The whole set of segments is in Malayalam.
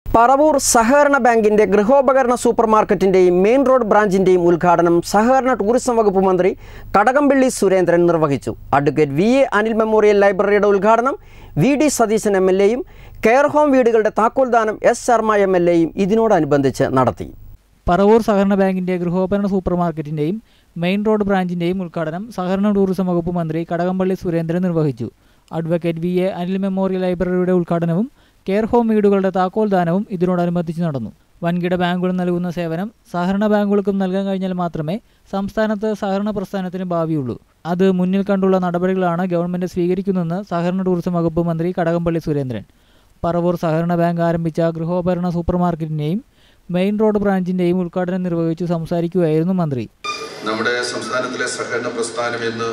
പറവൂർ സഹകരണ ബാങ്കിന്റെ ഗൃഹോപകരണ സൂപ്പർ മാർക്കറ്റിന്റെയും മെയിൻ റോഡ് ബ്രാഞ്ചിന്റെയും ഉദ്ഘാടനം സഹകരണ ടൂറിസം വകുപ്പ് മന്ത്രി കടകംപള്ളി സുരേന്ദ്രൻ നിർവഹിച്ചു advocate V A Anil memorial ലൈബ്രറിയുടെ ഉദ്ഘാടനം V D Satheesan M L എയും കെയർ ഹോം വീടുകളുടെ താക്കോൽദാനം എസ് ശർമ്മ എം എൽ എയും ഇതിനോടനുബന്ധിച്ച് നടത്തി പറവൂർ സഹകരണ ബാങ്കിന്റെ ഗൃഹോപകരണ സൂപ്പർ മാർക്കറ്റിന്റെയും മെയിൻ റോഡ് ബ്രാഞ്ചിന്റെയും ഉദ്ഘാടനം സഹകരണ ടൂറിസം വകുപ്പ് മന്ത്രി കടകംപള്ളി സുരേന്ദ്രൻ നിർവഹിച്ചു advocate V A Anil memorial ലൈബ്രറിയുടെ ഉദ്ഘാടനവും കെയർ ഹോം വീടുകളുടെ താക്കോൽദാനവും ഇതിനോടനുബന്ധിച്ച് നടന്നു വൻകിട ബാങ്കുകൾ നൽകുന്ന സേവനം സഹകരണ ബാങ്കുകൾക്കും നൽകാൻ കഴിഞ്ഞാൽ മാത്രമേ സംസ്ഥാനത്ത് സഹകരണ പ്രസ്ഥാനത്തിന് ഭാവിയുള്ളൂ അത് മുന്നിൽ കണ്ടുള്ള നടപടികളാണ് ഗവൺമെന്റ് സ്വീകരിക്കുന്നതെന്ന് സഹകരണ ടൂറിസം വകുപ്പ് മന്ത്രി കടകംപള്ളി സുരേന്ദ്രൻ പറവൂർ സഹകരണ ബാങ്ക് ആരംഭിച്ച ഗൃഹോപകരണ സൂപ്പർ മാർക്കറ്റിന്റെയും മെയിൻ റോഡ് ബ്രാഞ്ചിന്റെയും ഉദ്ഘാടനം നിർവഹിച്ചു സംസാരിക്കുകയായിരുന്നു മന്ത്രി നമ്മുടെ സംസ്ഥാനത്തിലെ സഹകരണ പ്രസ്ഥാനം ഇന്ന്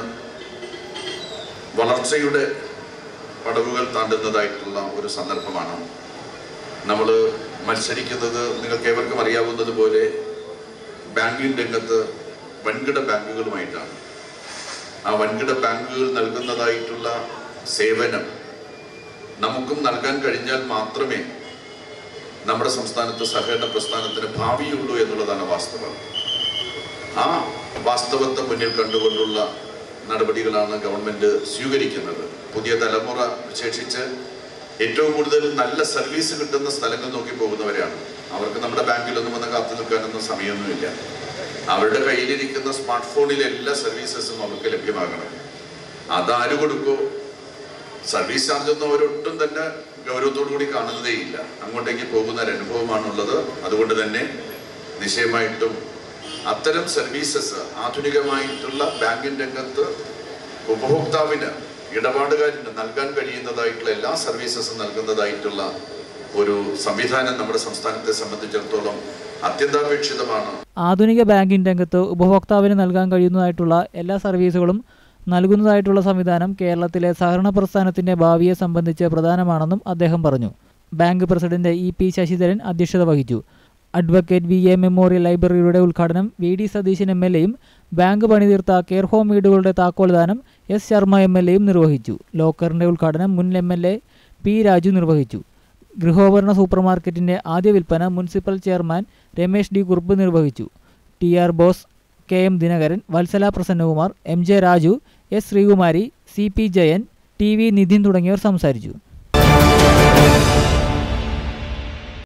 വളർച്ചയുടെ പടവുകൾ താണ്ടുന്നതായിട്ടുള്ള ഒരു സന്ദർഭമാണ് നമ്മൾ മത്സരിക്കുന്നത് നിങ്ങൾക്ക് ഏവർക്കും അറിയാവുന്നത് പോലെ ബാങ്കിങ് രംഗത്ത് വൻകിട ബാങ്കുകളുമായിട്ടാണ് ആ വൻകിട ബാങ്കുകൾ നൽകുന്നതായിട്ടുള്ള സേവനം നമുക്കും നൽകാൻ കഴിഞ്ഞാൽ മാത്രമേ നമ്മുടെ സംസ്ഥാനത്ത് സഹകരണ പ്രസ്ഥാനത്തിന് ഭാവിയുള്ളൂ എന്നുള്ളതാണ് വാസ്തവം ആ വാസ്തവത്തെ മുന്നിൽ കണ്ടുകൊണ്ടുള്ള നടപടികളാണ് ഗവൺമെന്റ് സ്വീകരിക്കുന്നത് പുതിയ തലമുറ വിശേഷിച്ച് ഏറ്റവും കൂടുതൽ നല്ല സർവീസ് കിട്ടുന്ന സ്ഥലങ്ങൾ നോക്കി പോകുന്നവരാണ് അവർക്ക് നമ്മുടെ ബാങ്കിലൊന്നും വന്ന് കാത്തു നിൽക്കാനൊന്നും സമയമൊന്നുമില്ല അവരുടെ കയ്യിലിരിക്കുന്ന സ്മാർട്ട് ഫോണിലെ എല്ലാ സർവീസസും അവർക്ക് ലഭ്യമാകണം അതാര് കൊടുക്കോ സർവീസ് ചാർജ് ഒന്നും അവരൊട്ടും തന്നെ ഗൗരവത്തോടു കൂടി കാണുന്നതേയില്ല അങ്ങോട്ടേക്ക് പോകുന്ന ഒരു അനുഭവമാണുള്ളത് അതുകൊണ്ട് തന്നെ നിശ്ചയമായിട്ടും അത്തരം സർവീസസ് ആധുനികമായിട്ടുള്ള ബാങ്കിങ് രംഗത്ത് ഉപഭോക്താവിന് ഇടപാടുകാരിന് നൽകാൻ കഴിയുന്നതായിട്ടുള്ള എല്ലാ സർവീസസും നൽകുന്നതായിട്ടുള്ള ഒരു സംവിധാനം നമ്മുടെ സംസ്ഥാനത്തെ സംബന്ധിച്ചിടത്തോളം അത്യന്താപേക്ഷിതമാണ് ആധുനിക ബാങ്കിംഗ് രംഗത്ത് ഉപഭോക്താവിന് നൽകാൻ കഴിയുന്നതായിട്ടുള്ള എല്ലാ സർവീസുകളും നൽകുന്നതായിട്ടുള്ള സംവിധാനം കേരളത്തിലെ സഹകരണ പ്രസ്ഥാനത്തിന്റെ ഭാവിയെ സംബന്ധിച്ച് പ്രധാനമാണെന്നും അദ്ദേഹം പറഞ്ഞു bank president E P Sasidharan അധ്യക്ഷത വഹിച്ചു അഡ്വക്കേറ്റ് വി എ മെമ്മോറിയൽ ലൈബ്രറിയുടെ ഉദ്ഘാടനം V D Satheesan M L എയും ബാങ്ക് പണിതീർത്ത കെയർ ഹോം വീടുകളുടെ താക്കോൽദാനം എസ് ശർമ്മ എം എൽ എയും നിർവഹിച്ചു ലോക്കറിന്റെ ഉദ്ഘാടനം മുൻ M L A P Raju നിർവഹിച്ചു ഗൃഹോപകരണ സൂപ്പർ മാർക്കറ്റിന്റെ ആദ്യ വിൽപ്പന municipal chairman Ramesh D Kurup നിർവഹിച്ചു T R Bose K M Dinakaran Vatsala Prasannakumar M J Raju S Sreekumari C P Jayan T V Nithin തുടങ്ങിയവർ സംസാരിച്ചു